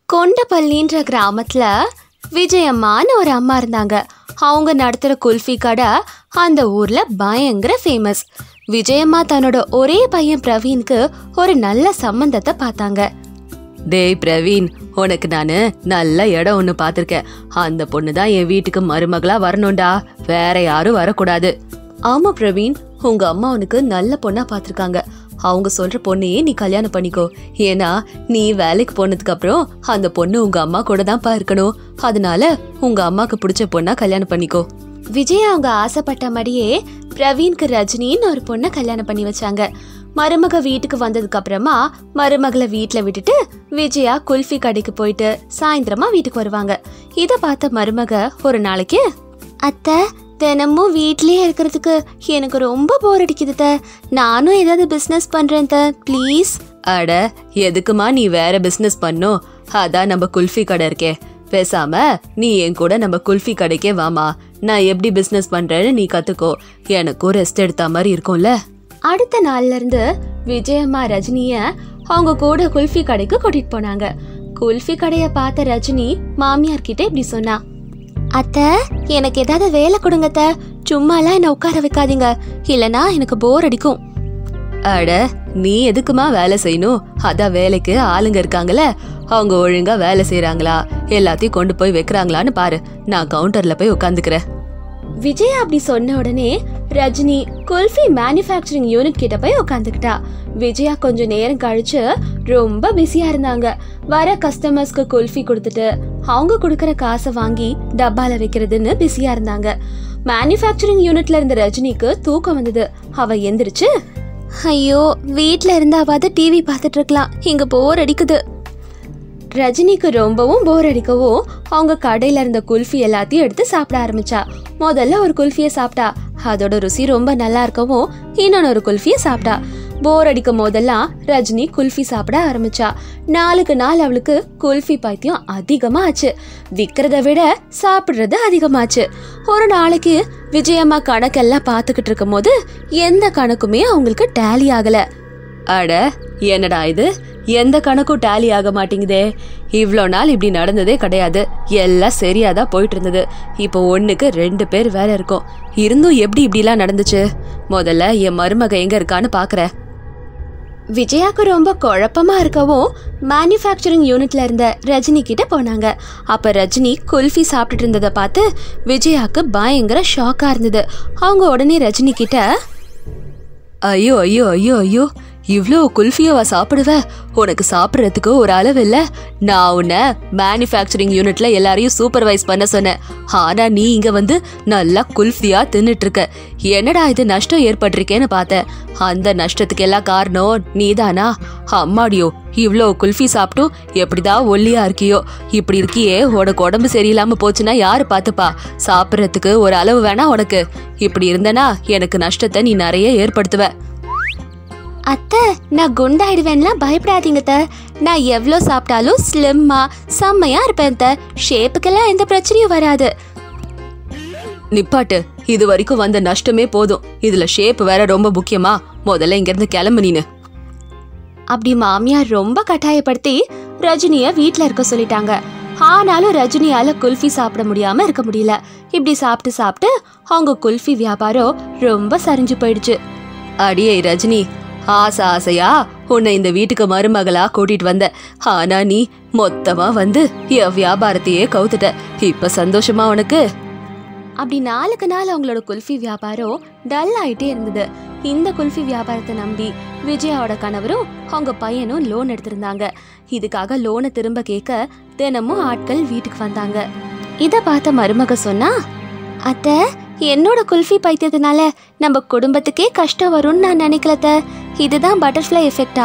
கொண்டப்பள்ளின்ற கிராமத்துல விஜயம்மான்னு ஒரு அம்மா இருந்தாங்க அவங்க நடத்துற குல்ஃபி கடை அந்த ஊர்ல பயங்கர ஃபேமஸ் விஜயம்மா தன்னோட ஒரே பையன் பிரவீனுக்கு ஒரு நல்ல சம்பந்தத்தை பார்த்தாங்க டேய் பிரவீன் உனக்கு நானு நல்ல இடம் ஒன்று பார்த்துருக்கேன் அந்த பொண்ணு தான் என் வீட்டுக்கு மருமகளா வரணும்டா வேற யாரும் வரக்கூடாது ஆமா பிரவீன் உங்க அம்மா உனக்கு நல்ல பொண்ணா பார்த்திருக்காங்க அவங்க சொல்ற பொண்ணையே நீ கல்யாணம் பண்ணிக்கோ ஏன்னா நீ வேலைக்கு போனதுக்கு அப்புறம் அந்த பொண்ணு உங்க அம்மா கூட தான்ப்பா இருக்கணும் அதனால உங்க அம்மாக்கு பிடிச்ச பொண்ணா கல்யாணம் பண்ணிக்கோ விஜய் அவங்க ஆசைப்பட்ட மாதிரியே பிரவீன்க்கு ரஜினின்னு ஒரு பொண்ணை கல்யாணம் பண்ணி வச்சாங்க மருமக வீட்டுக்கு வந்ததுக்கு அப்புறமா மருமகளை வீட்ல விட்டுட்டு விஜயா குல்ஃபி கடைக்கு போயிட்டு சாயந்தரமா வீட்டுக்கு வருவாங்க இத பார்த்த மருமக ஒரு நாளைக்கு அத்தை தினமும் வீட்லயே இருக்கிறதுக்கு எனக்கு ரொம்ப போர் அடிக்குது அத்தை. நானும் ஏதாவது பிசினஸ் பண்றேன் அத்தை. ப்ளீஸ் அட எதுக்குமா நீ வேற பிசினஸ் பண்ணும் அதான் நம்ம குல்ஃபி கடை இருக்கே பேசாம நீ என் கூட நம்ம குல்ஃபி கடைக்கே வாமா நான் எப்படி பிசினஸ் பண்றேன்னு நீ கத்துக்கோ எனக்கும் ரெஸ்ட் எடுத்த மாதிரி இருக்கும்ல அடுத்த நாள்ல இருந்து விஜயம்மா ரஜினிய அவங்க கூட குல்ஃபி கடைக்கு கூட்டிட்டு போனாங்க குல்ஃபி கடைய பார்த்த ரஜினி மாமியார் கிட்ட இப்படி சொன்னா அத்தை எனக்கு ஏதாவது வேலை கொடுங்க அத்தை சும்மாலாம் என்ன உட்கார வைக்காதீங்க இல்லனா எனக்கு போர் அடிக்கும் அட நீ எதுக்குமா வேலை செய்யணும் அதான் வேலைக்கு ஆளுங்க இருக்காங்கல்ல அவங்க ஒழுங்கா வேலை செய்றாங்களா எல்லாத்தையும் கொண்டு போய் வைக்கிறாங்களான்னு பாரு நான் கவுண்டர்ல போய் உட்காந்துக்கிறேன் விஜய் அப்படி சொன்ன உடனே ரஜினி குல்ஃபி மேனுஃபேக்சரிங் யூனிட் கிட்ட போய் உட்காந்துக்கிட்டா விஜயா கொஞ்ச நேரம் கழிச்சு ரொம்ப பிஸியா இருந்தாங்க வர கஸ்டமர்ஸ்க்கு குல்ஃபி கொடுத்துட்டு அவங்க கொடுக்கற காசை வாங்கி டப்பால வைக்கிறதுன்னு பிஸியா இருந்தாங்க மேனுஃபேக்சரிங் யூனிட்ல இருந்த ரஜினிக்கு தூக்கம் வந்தது அவ எந்திரிச்சு ஐயோ வீட்ல இருந்தாவது டிவி பார்த்துட்டு இருக்கலாம் இங்க போர் அடிக்குது ரஜினிக்கு ரொம்பவும் போர் அடிக்கவும் அவங்க கடையில இருந்த குல்ஃபி எல்லாத்தையும் எடுத்து சாப்பிட ஆரம்பிச்சா முதல்ல ஒரு குல்ஃபியை சாப்பிட்டா அதோட ருசி ரொம்ப நல்லா இருக்கவும் இன்னொன்னு ஒரு குல்ஃபியை சாப்பிட்டா போர் அடிக்கும் போதெல்லாம் ரஜினி குல்ஃபி சாப்பிட ஆரம்பிச்சா நாளுக்கு நாள் அவளுக்கு குல்ஃபி பைத்தியம் அதிகமா ஆச்சு விக்கிறத விட சாப்பிடுறது அதிகமாச்சு ஒரு நாளைக்கு விஜயம்மா கணக்கெல்லாம் பார்த்துக்கிட்டு இருக்கும் போது எந்த கணக்குமே அவங்களுக்கு டேலி ஆகல அட என்னடா இது எந்த கணக்கும் டேலி ஆக மாட்டேங்குதே இவ்வளோ நாள் இப்படி நடந்ததே கிடையாது எல்லாம் சரியா தான் போயிட்டு இருந்தது இப்போ ஒண்ணுக்கு ரெண்டு பேர் வேற இருக்கோம் இருந்தும் எப்படி இப்படிலாம் நடந்துச்சு முதல்ல என் மருமக எங்க இருக்கான்னு பாக்குறேன் விஜயாக்கு ரொம்ப குழப்பமா இருக்கவும் மேனுஃபேக்சரிங் யூனிட்ல இருந்த ரஜினி கிட்ட போனாங்க அப்ப ரஜினி குல்ஃபி சாப்பிட்டுட்டு இருந்ததை பார்த்து விஜயாக்கு பயங்கர ஷாக்கா இருந்தது அவங்க உடனே ரஜினி கிட்ட ஐயோ ஐயோ ஐயோ ஐயோ இவ்ளோ குல்ஃபியவா சாப்பிடுவ உனக்கு சாப்பிட்றதுக்கு ஒரு அளவு இல்ல நான் உன்னை மேனுஃபேக்சரிங் யூனிட்ல எல்லாரையும் சூப்பர்வைஸ் பண்ண சொன்னேன் ஆனா நீ இங்க வந்து நல்லா குல்ஃபியா தின்னுட்டு இருக்க என்னடா இது நஷ்டம் ஏற்பட்டிருக்கேன்னு பார்த்தேன் அந்த நஷ்டத்துக்கு எல்லாம் காரணம் நீதானா அம்மாடியோ இவ்ளோ குல்ஃபி சாப்பிட்டும் எப்படிதான் ஒல்லியா இருக்கியோ இப்படி இருக்கியே உனக்கு உடம்பு சரியில்லாம போச்சுன்னா யாரு பாத்துப்பா சாப்பிட்றதுக்கு ஒரு அளவு வேணா உனக்கு இப்படி இருந்தனா எனக்கு நஷ்டத்தை நீ நிறைய ஏற்படுத்துவ அத்தை நான் குண்டாயிடுவேன்லாம் பயப்படாதீங்க அத்தை நான் எவ்வளோ சாப்பிட்டாலும் ஸ்லிம்மா செம்மையா இருப்பேன் அத்தை ஷேப்புக்கெல்லாம் எந்த பிரச்சனையும் வராது நிப்பாட்டு இது வரைக்கும் வந்த நஷ்டமே போதும் இதுல ஷேப் வேற ரொம்ப முக்கியமா முதல்ல இங்க இருந்து கிளம்பு நீனு அப்படி மாமியார் ரொம்ப கட்டாயப்படுத்தி ரஜினிய வீட்ல இருக்க சொல்லிட்டாங்க ஆனாலும் ரஜினியால குல்ஃபி சாப்பிட முடியாம இருக்க முடியல இப்படி சாப்பிட்டு சாப்பிட்டு அவங்க குல்ஃபி வியாபாரம் ரொம்ப சரிஞ்சு போயிடுச்சு அடியே ரஜினி ஆசை ஆசையா உன்னை இந்த வீட்டுக்கு மருமகளா கூட்டிட்டு வந்த ஆனா நீ மொத்தமா வந்து என் வியாபாரத்தையே கவுத்துட்ட இப்ப சந்தோஷமா உனக்கு அப்படி நாளுக்கு நாள் அவங்களோட குல்ஃபி வியாபாரம் டல் ஆயிட்டே இருந்தது இந்த குல்ஃபி வியாபாரத்தை நம்பி விஜயாவோட கணவரும் அவங்க பையனும் லோன் எடுத்திருந்தாங்க இதுக்காக லோனை திரும்ப கேட்க தினமும் ஆட்கள் வீட்டுக்கு வந்தாங்க இத பார்த்த மருமக சொன்னா அத்தை என்னோட குல்ஃபி பைத்தியத்தினால நம்ம குடும்பத்துக்கே கஷ்டம் வரும்னு நான் நினைக்கல அத்தை. இதுதான் பட்டர்ஃப்ளை எஃபெக்டா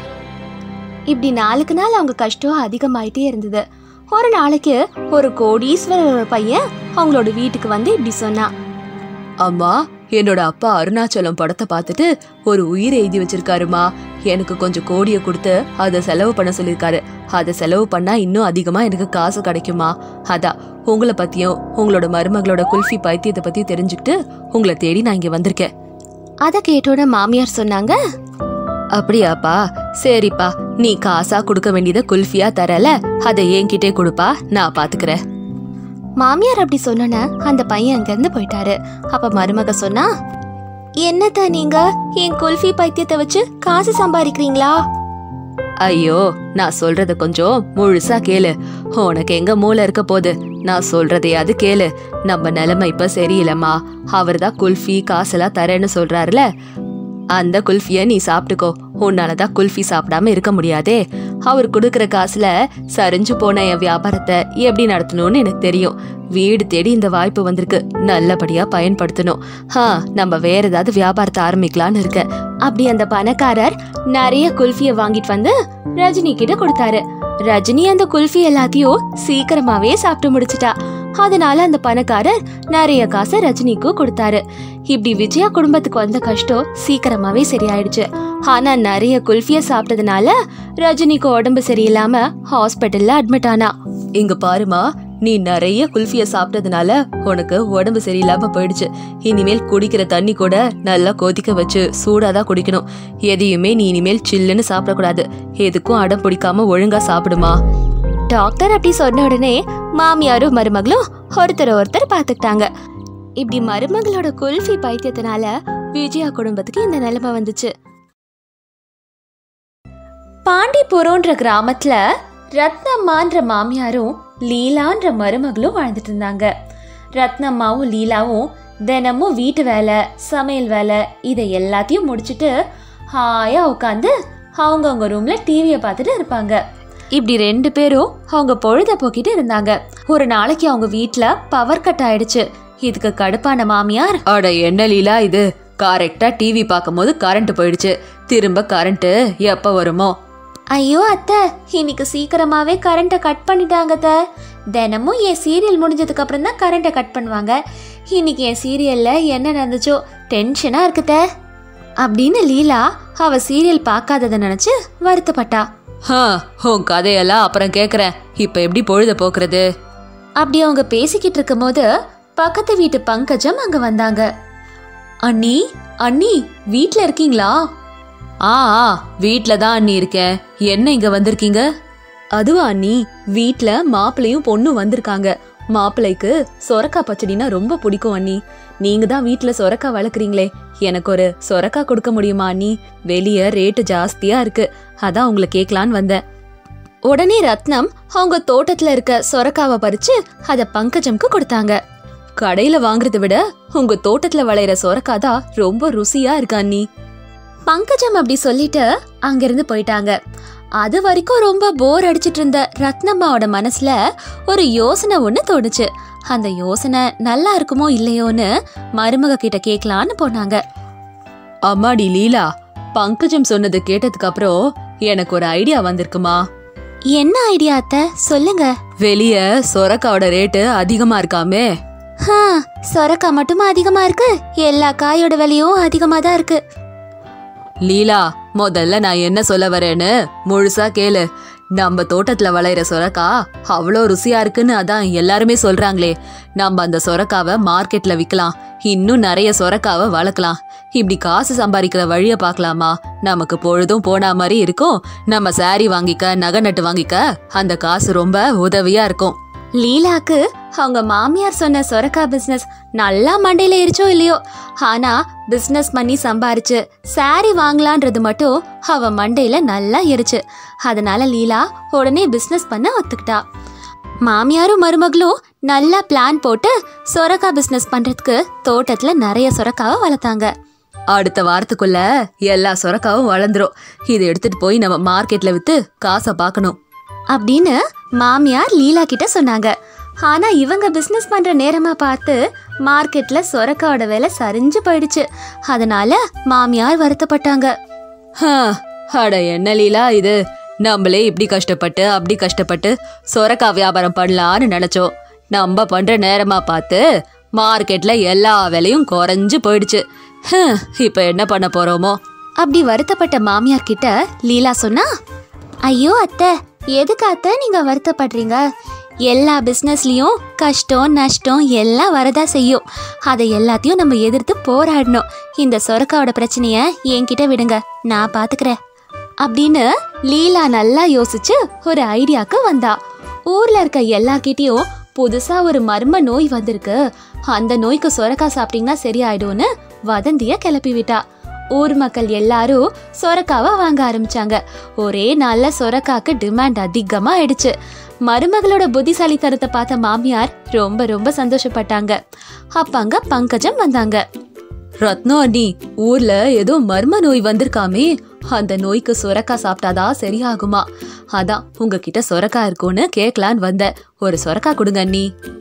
இப்படி நாளுக்கு நாள் அவங்க கஷ்டம் அதிகமாயிட்டே இருந்தது ஒரு நாளைக்கு ஒரு கோடீஸ்வரர் பையன் அவங்களோட வீட்டுக்கு வந்து இப்படி சொன்னான் அம்மா என்னோட அப்பா அருணாச்சலம் படத்தை பார்த்துட்டு ஒரு உயிர் எழுதி வச்சிருக்காருமா எனக்கு கொஞ்சம் கோடியை கொடுத்து அதை செலவு பண்ண சொல்லியிருக்காரு அதை செலவு பண்ணா இன்னும் அதிகமா எனக்கு காசு கிடைக்குமா அதான் உங்களை பத்தியும் உங்களோட மருமகளோட குல்ஃபி பைத்தியத்தை பத்தியும் தெரிஞ்சுக்கிட்டு உங்களை தேடி நான் இங்க வந்திருக்கேன் அதை கேட்டோட மாமியார் சொன்னாங்க அப்படியாப்பா சரிப்பா நீ காசா கொடுக்க வேண்டியதை குல்ஃபியா தரல அதை என்கிட்டே கொடுப்பா நான் பாத்துக்கிறேன் மாமியார் அப்படி சொன்னோன்ன அந்த பையன் அங்கிருந்து போயிட்டாரு அப்ப மருமக சொன்னா என்னத்த நீங்க என் குல்ஃபி பைத்தியத்தை வச்சு காசு சம்பாதிக்கிறீங்களா ஐயோ நான் சொல்றத கொஞ்சம் முழுசா கேளு உனக்கு எங்க மூளை இருக்க போகுது நான் சொல்றதையாவது கேளு நம்ம நிலைமை இப்ப சரியில்லைம்மா அவர் தான் குல்ஃபி காசெல்லாம் தரேன்னு சொல்றாருல அந்த குல்ஃபிய நீ சாப்பிட்டுக்கோ உன்னாலதான் குல்ஃபி சாப்பிடாம இருக்க முடியாதே அவர் கொடுக்கற காசுல சரிஞ்சு போன என் வியாபாரத்தை எப்படி நடத்தணும்னு எனக்கு தெரியும் வீடு தேடி இந்த வாய்ப்பு வந்திருக்கு நல்லபடியா பயன்படுத்தணும் ஹா நம்ம வேற ஏதாவது வியாபாரத்தை ஆரம்பிக்கலாம்னு இருக்கேன் அப்படி அந்த பணக்காரர் நிறைய குல்ஃபிய வாங்கிட்டு வந்து ரஜினி கிட்ட கொடுத்தாரு ரஜினி அந்த குல்ஃபி எல்லாத்தையும் சீக்கிரமாவே சாப்பிட்டு முடிச்சிட்டா அதனால அந்த பணக்காரர் நிறைய காசை ரஜினிக்கும் கொடுத்தாரு இப்படி விஜயா குடும்பத்துக்கு வந்த கஷ்டம் சீக்கிரமாவே சரியாயிடுச்சு ஆனா நிறைய குல்ஃபிய சாப்பிட்டதுனால ரஜினிக்கு உடம்பு சரியில்லாம ஹாஸ்பிட்டல்ல அட்மிட் ஆனா இங்க பாருமா நீ நிறைய குல்ஃபிய சாப்பிட்டதுனால உனக்கு உடம்பு சரியில்லாம போயிடுச்சு இனிமேல் குடிக்கிற தண்ணி கூட நல்லா கொதிக்க வச்சு சூடாதான் குடிக்கணும் எதையுமே நீ இனிமேல் சில்லுன்னு சாப்பிடக்கூடாது எதுக்கும் அடம் பிடிக்காம ஒழுங்கா சாப்பிடுமா டாக்டர் அப்படி சொன்ன உடனே மாமியாரும் மருமகளும் ஒருத்தர் ஒருத்தர் பார்த்துக்கிட்டாங்க இப்படி மருமகளோட குல்ஃபி பைத்தியத்தினால விஜயா குடும்பத்துக்கு இந்த நிலைமை வந்துச்சு பாண்டிபுரம்ன்ற கிராமத்துல ரத்னம்மான்ற மாமியாரும் லீலான்ற மருமகளும் வாழ்ந்துட்டு இருந்தாங்க ரத்னம்மாவும் லீலாவும் தினமும் வீட்டு வேலை சமையல் வேலை இதை எல்லாத்தையும் முடிச்சுட்டு ஹாயா உட்காந்து அவங்கவுங்க ரூம்ல டிவியை பார்த்துட்டு இருப்பாங்க இப்படி ரெண்டு பேரும் அவங்க பொழுத போக்கிட்டு இருந்தாங்க ஒரு நாளைக்கு அவங்க வீட்ல பவர் கட் ஆயிடுச்சு இதுக்கு கடுப்பான மாமியார் அட என்ன லீலா இது கரெக்டா டிவி பார்க்கும்போது கரண்ட் போயிடுச்சு திரும்ப கரண்ட் எப்ப வருமோ ஐயோ அத்தை இன்னைக்கு சீக்கிரமாவே கரண்ட்டை கட் பண்ணிட்டாங்க அத்தை தினமும் என் சீரியல் முடிஞ்சதுக்கு அப்புறம் தான் கரண்ட்டை கட் பண்ணுவாங்க இன்னைக்கு என் சீரியல்ல என்ன நடந்துச்சோ டென்ஷனா இருக்குத அப்படின்னு லீலா அவ சீரியல் பார்க்காததை நினைச்சு வருத்தப்பட்டா ஹா உன் கதையெல்லாம் அப்புறம் கேக்குறேன் இப்ப எப்படி பொழுத போக்குறது அப்படி அவங்க பேசிக்கிட்டு இருக்கும்போது பக்கத்து வீட்டு பங்கஜம் அங்க வந்தாங்க அண்ணி அண்ணி வீட்ல இருக்கீங்களா ஆ ஆ வீட்ல தான் அண்ணி இருக்கேன் என்ன இங்க வந்திருக்கீங்க அதுவா அண்ணி வீட்ல மாப்பிள்ளையும் பொண்ணும் வந்திருக்காங்க மாப்பிள்ளைக்கு சொரக்கா பச்சடினா ரொம்ப பிடிக்கும் அண்ணி நீங்க தான் வீட்ல சொரக்கா வளர்க்குறீங்களே எனக்கு ஒரு சொரக்கா கொடுக்க முடியுமா அண்ணி வெளிய ரேட்டு ஜாஸ்தியா இருக்கு அதான் உங்களை கேட்கலான்னு வந்தேன் உடனே ரத்னம் அவங்க தோட்டத்துல இருக்க சொரக்காவை பறிச்சு அத பங்கஜம்க்கு கொடுத்தாங்க கடையில வாங்குறதை விட உங்க தோட்டத்துல விளையிற சொரக்கா தான் ரொம்ப ருசியா இருக்கு அண்ணி பங்கஜம் அப்படி சொல்லிட்டு அங்கிருந்து போயிட்டாங்க அது வரைக்கும் ரொம்ப போர் அடிச்சிட்டு இருந்த ரத்னம்மாவோட மனசுல ஒரு யோசனை ஒண்ணு தோணுச்சு அந்த யோசனை நல்லா இருக்குமோ இல்லையோன்னு மருமக கிட்ட கேட்கலான்னு போனாங்க அம்மாடி லீலா பங்கஜம் சொன்னது கேட்டதுக்கு அப்புறம் எனக்கு ஒரு ஐடியா வந்திருக்குமா என்ன ஐடியா அத்த சொல்லுங்க வெளிய சொரக்காவோட ரேட்டு அதிகமா இருக்காமே ஹா சொரக்கா மட்டுமா அதிகமா இருக்கு எல்லா காயோட விலையும் அதிகமா தான் இருக்கு லீலா முதல்ல நான் என்ன சொல்ல வரேன்னு முழுசா கேளு நம்ம தோட்டத்துல விளையிற சொரக்கா அவ்வளோ ருசியா இருக்குன்னு அதான் எல்லாருமே சொல்றாங்களே நம்ம அந்த சொரக்காவை மார்க்கெட்ல விற்கலாம் இன்னும் நிறைய சொரக்காவை வளர்க்கலாம் இப்படி காசு சம்பாதிக்கிற வழிய பார்க்கலாமா நமக்கு பொழுதும் போனா மாதிரி இருக்கும் நம்ம saree வாங்கிக்க நகை நட்டு வாங்கிக்க அந்த காசு ரொம்ப உதவியா இருக்கும் லீலாக்கு அவங்க மாமியார் சொன்ன சொரக்கா பிசினஸ் நல்லா மண்டையில ஏறிச்சோ இல்லையோ ஆனா பிசினஸ் பண்ணி சம்பாரிச்சு சாரி வாங்கலான்றது மட்டும் அவ மண்டையில நல்லா ஏறிச்சு அதனால லீலா உடனே பிசினஸ் பண்ண ஒத்துக்கிட்டா மாமியாரும் மருமகளும் நல்லா பிளான் போட்டு சொரக்கா பிசினஸ் பண்றதுக்கு தோட்டத்துல நிறைய சொரக்காவை வளர்த்தாங்க அடுத்த வாரத்துக்குள்ள எல்லா சொரக்காவும் வளர்ந்துரும் இதை எடுத்துட்டு போய் நம்ம மார்க்கெட்ல வித்து காசை பார்க்கணும் அப்படின்னு மாமியார் லீலா கிட்ட சொன்னாங்க ஆனா இவங்க பிசினஸ் பண்ற நேரமா பார்த்து மார்க்கெட்ல சொரக்காவோட விலை சரிஞ்சு போயிடுச்சு அதனால மாமியார் வருத்தப்பட்டாங்க ஹ, அட என்ன லீலா இது நம்மளே இப்படி கஷ்டப்பட்டு அப்படி கஷ்டப்பட்டு சொரக்கா வியாபாரம் பண்ணலான்னு நினைச்சோம் நம்ம பண்ற நேரமா பார்த்து மார்க்கெட்ல எல்லா விலையும் குறைஞ்சு போயிடுச்சு ஹ, இப்ப என்ன பண்ண போறோமோ அப்படி வருத்தப்பட்ட மாமியார் கிட்ட லீலா சொன்னா ஐயோ அத்தை எதுக்கு அத்தை நீங்க வருத்தப்படுறீங்க எல்லா பிஸ்னஸ்லயும் கஷ்டம் நஷ்டம் எல்லாம் வரதா செய்யும் அதை எல்லாத்தையும் நம்ம எதிர்த்து போராடணும் இந்த சொரக்காவோட பிரச்சனைய என்கிட்ட விடுங்க நான் பாத்துக்கிறேன் அப்படின்னு லீலா நல்லா யோசிச்சு ஒரு ஐடியாக்கு வந்தா ஊர்ல இருக்க எல்லார்கிட்டயும் புதுசா ஒரு மர்ம நோய் வந்திருக்கு அந்த நோய்க்கு சொரக்கா சாப்பிட்டீங்கன்னா சரியாயிடும்னு வதந்திய கிளப்பி விட்டா ஊர் மக்கள் எல்லாரும் சொரக்காவை வாங்க ஆரம்பிச்சாங்க ஒரே நாள்ல சொரக்காக்கு டிமாண்ட் அதிகமா ஆயிடுச்சு மருமகளோட புத்திசாலித்தனத்தை பார்த்த மாமியார் ரொம்ப ரொம்ப சந்தோஷப்பட்டாங்க அப்ப அங்க பங்கஜம் வந்தாங்க ரத்னம் அண்ணி ஊர்ல ஏதோ மர்ம நோய் வந்திருக்காமே அந்த நோய்க்கு சொரக்கா சாப்பிட்டாதான் சரியாகுமா அதான் உங்ககிட்ட சொரக்கா இருக்கும்னு கேட்கலான்னு வந்தேன் ஒரு சொரக்கா கொடுங்க அண்ணி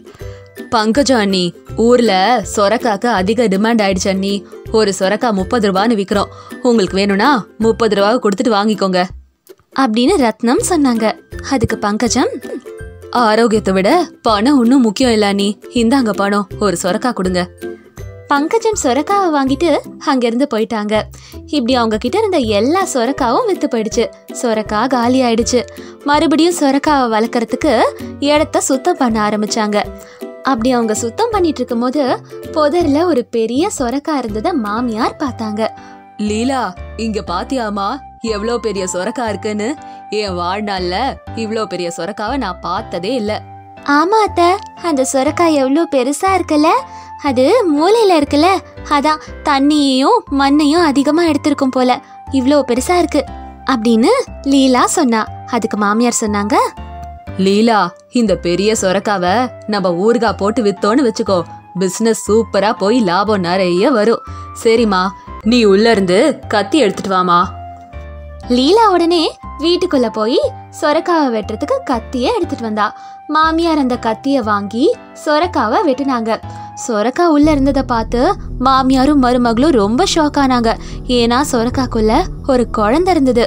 பங்கஜம் அண்ணி ஊர்ல சொரக்காக்கு அதிக டிமாண்ட் ஆயிடுச்சு அண்ணி ஒரு சொரக்கா முப்பது ரூபான்னு விக்கிறோம் உங்களுக்கு வேணும்னா முப்பது ரூபாவை கொடுத்துட்டு வாங்கிக்கோங்க அப்படின்னு ரத்னம் சொன்னாங்க அதுக்கு பங்கஜம் ஆரோக்கியத்தை விட பணம் ஒன்றும் முக்கியம் இல்ல அண்ணி இந்தாங்க பணம் ஒரு சொரக்கா கொடுங்க பங்கஜம் சொரக்காவை வாங்கிட்டு அங்கிருந்து போயிட்டாங்க இப்படி அவங்க கிட்ட இருந்த எல்லா சொரக்காவும் வித்து போயிடுச்சு சொரக்கா காலி ஆயிடுச்சு மறுபடியும் சொரக்காவை வளர்க்கறதுக்கு இடத்த சுத்தம் பண்ண ஆரம்பிச்சாங்க அப்படி அவங்க சுத்தம் பண்ணிட்டு இருக்கும்போது புதர்ல ஒரு பெரிய சொரக்கா இருந்ததை மாமியார் பார்த்தாங்க லீலா இங்க பாத்தியாமா எவ்ளோ பெரிய சொரக்கா இருக்குன்னு என் வாழ்நாள்ல இவ்ளோ பெரிய சொரக்காவை நான் பார்த்ததே இல்ல ஆமா அத்த அந்த சொரக்காய் எவ்வளோ பெருசா இருக்குல்ல அது மூலையில இருக்குல்ல அதான் தண்ணியையும் மண்ணையும் அதிகமா எடுத்திருக்கும் போல இவ்ளோ பெருசா இருக்கு அப்படின்னு லீலா சொன்னா அதுக்கு மாமியார் சொன்னாங்க லீலா இந்த பெரிய சொரக்காவை நம்ம ஊறுகா போட்டு வித்தோன்னு வச்சுக்கோ பிசினஸ் சூப்பரா போய் லாபம் நிறைய வரும் சரிம்மா நீ உள்ள இருந்து கத்தி எடுத்துட்டு வாமா லீலா உடனே வீட்டுக்குள்ள போய் சொரக்காவை வெட்டுறதுக்கு கத்திய எடுத்துட்டு வந்தா மாமியார் அந்த கத்திய வாங்கி சொரக்காவை வெட்டினாங்க சொரக்கா உள்ள இருந்ததை பார்த்து மாமியாரும் மருமகளும் ரொம்ப ஷாக் ஆனாங்க ஏன்னா சொரக்காக்குள்ள ஒரு குழந்தை இருந்தது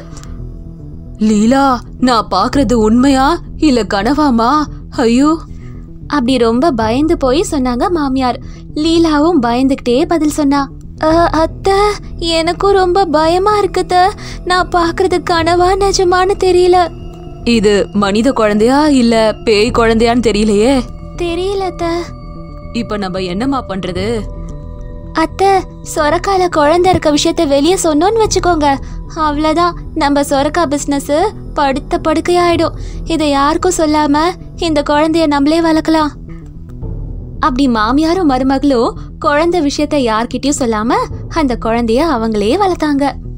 லீலா நான் பாக்குறது உண்மையா இல்ல கனவாமா ஐயோ அப்படி ரொம்ப பயந்து போய் சொன்னாங்க மாமியார் லீலாவும் பயந்துகிட்டே பதில் சொன்னா "அ, அத்தை எனக்கும் ரொம்ப பயமா இருக்குத நான் பாக்குறது கனவா நிஜமான்னு தெரியல இது மனித குழந்தையா இல்ல பேய் குழந்தையான்னு தெரியலையே தெரியல அத்தை இப்ப நம்ம என்னம்மா பண்றது அத்தை சொரக்கால குழந்தை இருக்க விஷயத்த வெளியே சொன்னோன்னு வச்சுக்கோங்க அவ்வளோதான் நம்ம சொரக்கா பிஸ்னஸ் படுத்த படுக்கையாயிடும் இதை யாருக்கும் சொல்லாம இந்த குழந்தைய நம்மளே வளர்க்கலாம் அப்படி மாமியாரும் மருமகளும் குழந்தை விஷயத்த யார்கிட்டயும் சொல்லாம அந்த குழந்தைய அவங்களே வளர்த்தாங்க